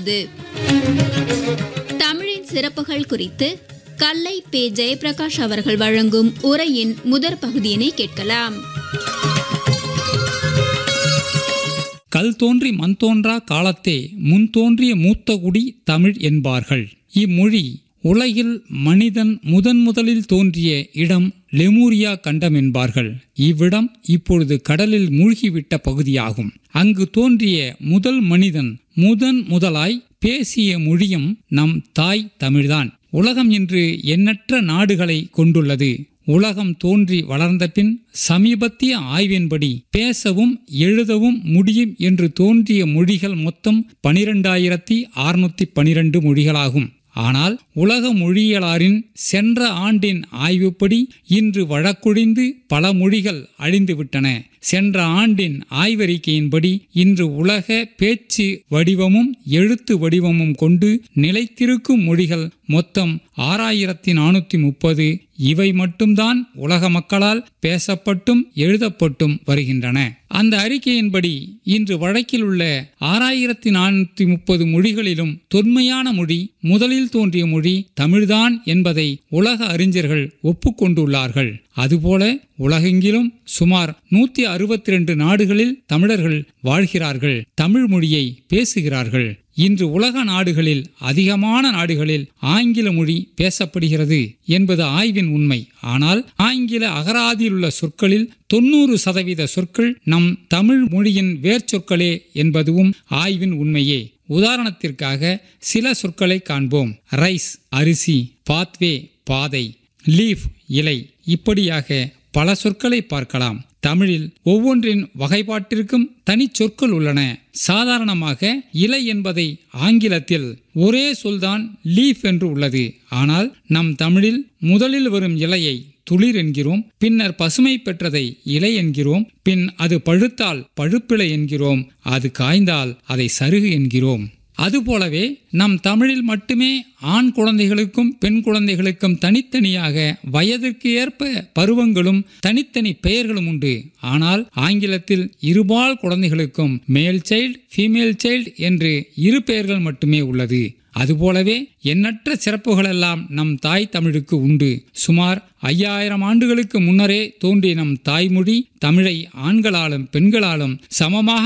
தொடர்கிறது தமிழின் சிறப்புகள் குறித்து கல்லை பே ஜெயபிரகாஷ் அவர்கள் வழங்கும் உரையின் முதற் பகுதியினை கேட்கலாம் கல் தோன்றி மண் தோன்றா காலத்தே முன் தோன்றிய மூத்த குடி தமிழ் என்பார்கள் இம்மொழி உலகில் மனிதன் முதன் முதலில் தோன்றிய இடம் லெமூரியா கண்டம் என்பார்கள் இவ்விடம் இப்பொழுது கடலில் மூழ்கிவிட்ட பகுதியாகும் அங்கு தோன்றிய முதல் மனிதன் முதன் முதலாய் பேசிய மொழியும் நம் தாய் தமிழ்தான் உலகம் இன்று எண்ணற்ற நாடுகளை கொண்டுள்ளது உலகம் தோன்றி வளர்ந்த பின் சமீபத்திய ஆய்வின்படி பேசவும் எழுதவும் முடியும் என்று தோன்றிய மொழிகள் மொத்தம் பனிரெண்டாயிரத்தி அறுநூத்தி பனிரெண்டு மொழிகளாகும் ஆனால் உலக மொழியலாரின் சென்ற ஆண்டின் ஆய்வுப்படி இன்று வழக்குழிந்து பல மொழிகள் அழிந்துவிட்டன சென்ற ஆண்டின் ஆய்வறிக்கையின்படி இன்று உலக பேச்சு வடிவமும் எழுத்து வடிவமும் கொண்டு நிலைத்திருக்கும் மொழிகள் மொத்தம் ஆறாயிரத்தி நானூற்றி முப்பது இவை மட்டும்தான் உலக மக்களால் பேசப்பட்டும் எழுதப்பட்டும் வருகின்றன அந்த அறிக்கையின்படி இன்று வழக்கில் உள்ள ஆறாயிரத்தி நானூற்றி முப்பது மொழிகளிலும் தொன்மையான மொழி முதலில் தோன்றிய மொழி தமிழ்தான் என்பதை உலக அறிஞர்கள் ஒப்புக்கொண்டுள்ளார்கள் அதுபோல உலகெங்கிலும் சுமார் நூத்தி அறுபத்தி ரெண்டு நாடுகளில் தமிழர்கள் வாழ்கிறார்கள் தமிழ் மொழியை பேசுகிறார்கள் இன்று உலக நாடுகளில் அதிகமான நாடுகளில் ஆங்கில மொழி பேசப்படுகிறது என்பது ஆய்வின் உண்மை ஆனால் ஆங்கில அகராதியில் உள்ள சொற்களில் தொண்ணூறு சதவீத சொற்கள் நம் தமிழ் மொழியின் வேர்ச்சொற்களே என்பதுவும் ஆய்வின் உண்மையே உதாரணத்திற்காக சில சொற்களை காண்போம் ரைஸ் அரிசி பாத்வே பாதை லீஃப் இலை இப்படியாக பல சொற்களை பார்க்கலாம் தமிழில் ஒவ்வொன்றின் வகைப்பாட்டிற்கும் தனிச் சொற்கள் உள்ளன சாதாரணமாக இலை என்பதை ஆங்கிலத்தில் ஒரே சொல்தான் லீஃப் என்று உள்ளது ஆனால் நம் தமிழில் முதலில் வரும் இலையை துளிர் என்கிறோம் பின்னர் பசுமை பெற்றதை இலை என்கிறோம் பின் அது பழுத்தால் பழுப்பிலை என்கிறோம் அது காய்ந்தால் அதை சருகு என்கிறோம் அதுபோலவே நம் தமிழில் மட்டுமே ஆண் குழந்தைகளுக்கும் பெண் குழந்தைகளுக்கும் தனித்தனியாக வயதிற்கு ஏற்ப பருவங்களும் தனித்தனி பெயர்களும் உண்டு ஆனால் ஆங்கிலத்தில் இருபால் குழந்தைகளுக்கும் மேல் சைல்டு ஃபீமேல் சைல்டு என்று இரு பெயர்கள் மட்டுமே உள்ளது அதுபோலவே எண்ணற்ற சிறப்புகளெல்லாம் நம் தாய் தமிழுக்கு உண்டு சுமார் ஐயாயிரம் ஆண்டுகளுக்கு முன்னரே தோன்றிய நம் தாய்மொழி தமிழை ஆண்களாலும் பெண்களாலும் சமமாக